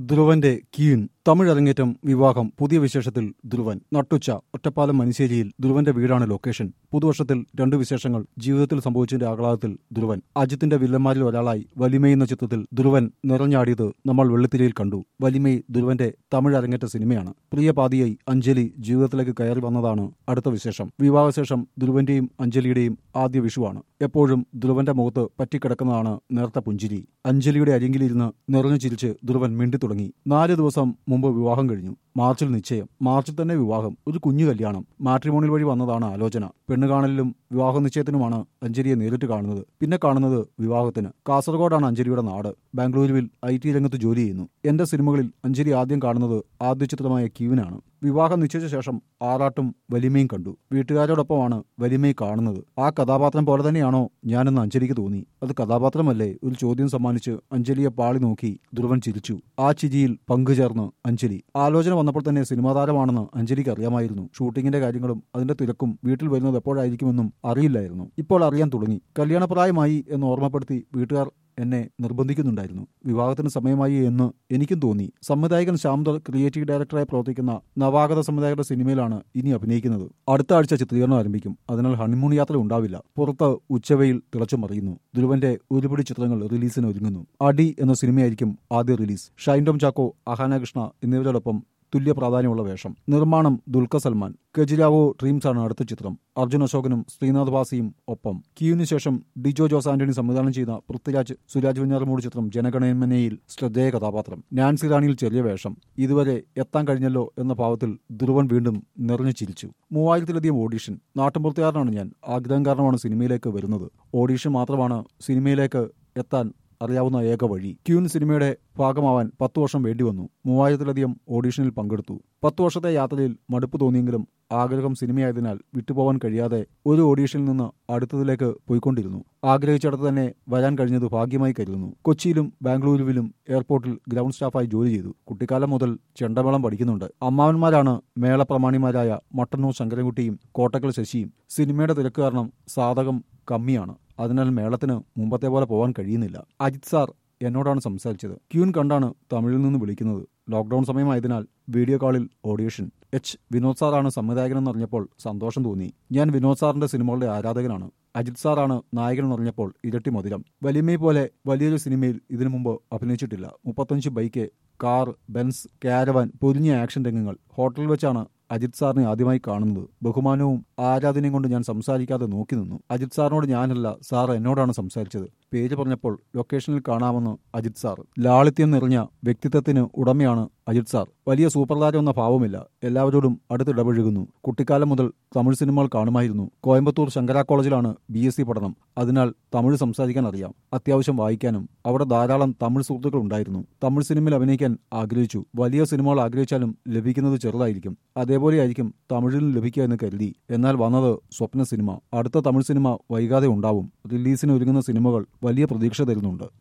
ധ്രുവന്റെ keen Tamil അരങ്ങേറ്റം വിവാഹം പുതിയ വിശേഷത്തിൽ ധ്രുവൻ നട്ടുച്ച ഒറ്റപ്പാലം മനുശ്ശേരിയിൽ ധ്രുവന്റെ വീടാണ് ലൊക്കേഷൻ പുതുവർഷത്തിൽ രണ്ട് വിശേഷങ്ങൾ ജീവിതത്തിൽ സംഭവിച്ചതിന്റെ ആഹ്ലാദത്തിൽ ധ്രുവൻ അജിത്തിന്റെ വില്ലന്മാരിൽ ഒരാളായി വലിമൈ എന്ന ചിത്രത്തിൽ ധ്രുവൻ നിറഞ്ഞാടിയത് നമ്മൾ വെള്ളിത്തിരയിൽ കണ്ടു വലിമൈ ധ്രുവന്റെ തമിഴ് അരങ്ങേറ്റ സിനിമയാണ് പ്രിയ പാതിയായി അഞ്ജലി ജീവിതത്തിലേക്ക് കയറി വന്നതാണ് അടുത്ത വിശേഷം വിവാഹശേഷം ധ്രുവന്റെയും അഞ്ജലിയുടെയും ആദ്യ വിഷുവാണ് എപ്പോഴും ധ്രുവന്റെ മുഖത്ത് പറ്റിക്കിടക്കുന്നതാണ് നേർത്ത പുഞ്ചിരി അഞ്ജലിയുടെ അരികിലിരുന്ന് നിറഞ്ഞു ചിരിച്ച് ധ്രുവൻ മിണ്ടി തുടങ്ങി നാല് ദിവസം മുമ്പ് വിവാഹം കഴിഞ്ഞു മാർച്ചിൽ നിശ്ചയം മാർച്ചിൽ തന്നെ വിവാഹം ഒരു കുഞ്ഞു കല്യാണം മാട്രിമോണിയൽ വഴി വന്നതാണ് ആലോചന പെണ്ണ് കാണലിലും വിവാഹ നിശ്ചയത്തിനുമാണ് അഞ്ജലിയെ നേരിട്ട് കാണുന്നത് പിന്നെ കാണുന്നത് വിവാഹത്തിന് കാസർഗോഡാണ് അഞ്ജലിയുടെ നാട് ബാംഗ്ലൂരുവിൽ ഐ ടി രംഗത്ത് ജോലി ചെയ്യുന്നു എന്റെ സിനിമകളിൽ അഞ്ജലി ആദ്യം കാണുന്നത് ആദ്യ ചിത്രമായ ക്യൂവിനാണ് വിവാഹം നിശ്ചയിച്ച ശേഷം ആറാട്ടും വലിമയും കണ്ടു വീട്ടുകാരോടൊപ്പമാണ് വലിമയെ കാണുന്നത് ആ കഥാപാത്രം പോലെ തന്നെയാണോ ഞാനെന്ന് അഞ്ജലിക്ക് തോന്നി അത് കഥാപാത്രമല്ലേ ഒരു ചോദ്യം സമ്മാനിച്ച് അഞ്ജലിയെ പാളി നോക്കി ധ്രുവൻ ചിരിച്ചു ആ ചിരിയിൽ പങ്കുചേർന്ന് അഞ്ജലി ആലോചന വന്നപ്പോൾ തന്നെ സിനിമാ താരമാണെന്ന് അഞ്ജലിക്ക് അറിയാമായിരുന്നു ഷൂട്ടിങ്ങിന്റെ കാര്യങ്ങളും അതിന്റെ തിരക്കും വീട്ടിൽ വരുന്നത് എപ്പോഴായിരിക്കുമെന്നും അറിയില്ലായിരുന്നു ഇപ്പോൾ അറിയാൻ തുടങ്ങി കല്യാണപ്രായമായി എന്ന് ഓർമ്മപ്പെടുത്തി വീട്ടുകാർ എന്നെ നിർബന്ധിക്കുന്നുണ്ടായിരുന്നു വിവാഹത്തിന് സമയമായി എന്ന് എനിക്കും തോന്നി സംവിധായകൻ ശ്യാംദർ ക്രിയേറ്റീവ് ഡയറക്ടറായി പ്രവർത്തിക്കുന്ന നവാഗത സംവിധായകരുടെ സിനിമയിലാണ് ഇനി അഭിനയിക്കുന്നത് അടുത്ത ആഴ്ച ചിത്രീകരണം ആരംഭിക്കും അതിനാൽ ഹണിമൂൺ യാത്ര ഉണ്ടാവില്ല പുറത്ത് ഉച്ചവയിൽ തിളച്ചു മറിയുന്നു ധ്രുവന്റെ ഒരുപിടി ചിത്രങ്ങൾ റിലീസിന് ഒരുങ്ങുന്നു അടി എന്ന സിനിമയായിരിക്കും ആദ്യ റിലീസ് ഷൈൻ ടോം ചാക്കോ അഹാന കൃഷ്ണ എന്നിവരോടൊപ്പം തുല്യ പ്രാധാന്യമുള്ള വേഷം നിർമ്മാണം ദുൽഖർ സൽമാൻ കെജിരാവോ ഡ്രീംസ് ആണ് അടുത്ത ചിത്രം അർജുൻ അശോകനും ശ്രീനാഥ് ഭാസിയും ഒപ്പം കിയുവിന് ശേഷം ഡിജോ ജോസ് ആന്റണി സംവിധാനം ചെയ്ത പൃഥ്വിരാജ് സുരാജ് വെഞ്ഞാറമൂട് ചിത്രം ജനഗണമനയിൽ ശ്രദ്ധേയ കഥാപാത്രം നാൻസി റാണിയിൽ ചെറിയ വേഷം ഇതുവരെ എത്താൻ കഴിഞ്ഞല്ലോ എന്ന ഭാവത്തിൽ ധ്രുവൻ വീണ്ടും നിറഞ്ഞു ചിരിച്ചു മൂവായിരത്തിലധികം ഓഡീഷൻ നാട്ടുമ്പുറത്തുകാരനാണ് ഞാൻ ആഗ്രഹം കാരണമാണ് സിനിമയിലേക്ക് വരുന്നത് ഓഡീഷൻ മാത്രമാണ് സിനിമയിലേക്ക് എത്താൻ അറിയാവുന്ന ഏക വഴി ക്യൂൻ സിനിമയുടെ ഭാഗമാവാൻ പത്തു വർഷം വേണ്ടിവന്നു മൂവായിരത്തിലധികം ഓഡീഷനിൽ പങ്കെടുത്തു പത്തു വർഷത്തെ യാത്രയിൽ മടുപ്പ് തോന്നിയെങ്കിലും ആഗ്രഹം സിനിമയായതിനാൽ വിട്ടുപോകാൻ കഴിയാതെ ഒരു ഓഡീഷനിൽ നിന്ന് അടുത്തതിലേക്ക് പോയിക്കൊണ്ടിരുന്നു ആഗ്രഹിച്ചിടത്ത് തന്നെ വരാൻ കഴിഞ്ഞത് ഭാഗ്യമായി കരുതുന്നു കൊച്ചിയിലും ബാംഗ്ലൂരുവിലും എയർപോർട്ടിൽ ഗ്രൗണ്ട് സ്റ്റാഫായി ജോലി ചെയ്തു കുട്ടിക്കാലം മുതൽ ചെണ്ടമേളം പഠിക്കുന്നുണ്ട് അമ്മാവന്മാരാണ് മേളപ്രമാണിമാരായ മട്ടന്നൂർ ശങ്കരൻകുട്ടിയും കോട്ടക്കൽ ശശിയും സിനിമയുടെ തിരക്ക് കാരണം സാധകം കമ്മിയാണ് അതിനാൽ മേളത്തിന് മുമ്പത്തെ പോലെ പോകാൻ കഴിയുന്നില്ല അജിത് സാർ എന്നോടാണ് സംസാരിച്ചത് ക്യൂൻ കണ്ടാണ് തമിഴിൽ നിന്ന് വിളിക്കുന്നത് ലോക്ക്ഡൌൺ സമയമായതിനാൽ വീഡിയോ കോളിൽ ഓഡിയേഷൻ എച്ച് വിനോദ് സാറാണ് സംവിധായകനെന്ന് അറിഞ്ഞപ്പോൾ സന്തോഷം തോന്നി ഞാൻ വിനോദ് സാറിന്റെ സിനിമകളുടെ ആരാധകനാണ് അജിത് സാറാണ് നായകനെന്ന് അറിഞ്ഞപ്പോൾ ഇരട്ടി മധുരം വലിയമേ പോലെ വലിയൊരു സിനിമയിൽ ഇതിനു മുമ്പ് അഭിനയിച്ചിട്ടില്ല മുപ്പത്തഞ്ച് ബൈക്ക് കാർ ബെൻസ് കാരവാൻ പൊരിഞ്ഞ ആക്ഷൻ രംഗങ്ങൾ ഹോട്ടലിൽ വെച്ചാണ് അജിത് സാറിനെ ആദ്യമായി കാണുന്നത് ബഹുമാനവും ആരാധനയും കൊണ്ട് ഞാൻ സംസാരിക്കാതെ നോക്കി നിന്നു അജിത് സാറിനോട് ഞാനല്ല സാർ എന്നോടാണ് സംസാരിച്ചത് പേര് പറഞ്ഞപ്പോൾ ലൊക്കേഷനിൽ കാണാമെന്ന് അജിത് സാർ ലാളിത്യം നിറഞ്ഞ വ്യക്തിത്വത്തിന് ഉടമയാണ് അജിത് സാർ വലിയ സൂപ്പർ താരം എന്ന ഭാവമില്ല എല്ലാവരോടും അടുത്തിടപഴകുന്നു കുട്ടിക്കാലം മുതൽ തമിഴ് സിനിമകൾ കാണുമായിരുന്നു കോയമ്പത്തൂർ ശങ്കര കോളേജിലാണ് ബി എസ് സി പഠനം അതിനാൽ തമിഴ് സംസാരിക്കാൻ അറിയാം അത്യാവശ്യം വായിക്കാനും അവിടെ ധാരാളം തമിഴ് സുഹൃത്തുക്കൾ ഉണ്ടായിരുന്നു തമിഴ് സിനിമയിൽ അഭിനയിക്കാൻ ആഗ്രഹിച്ചു വലിയ സിനിമകൾ ആഗ്രഹിച്ചാലും ലഭിക്കുന്നത് ചെറുതായിരിക്കും അതേപോലെയായിരിക്കും തമിഴിലും ലഭിക്കുക എന്ന് കരുതി എന്നാൽ വന്നത് സ്വപ്ന സിനിമ അടുത്ത തമിഴ് സിനിമ വൈകാതെ ഉണ്ടാവും റിലീസിന് ഒരുങ്ങുന്ന സിനിമകൾ വലിയ പ്രതീക്ഷ തരുന്നുണ്ട്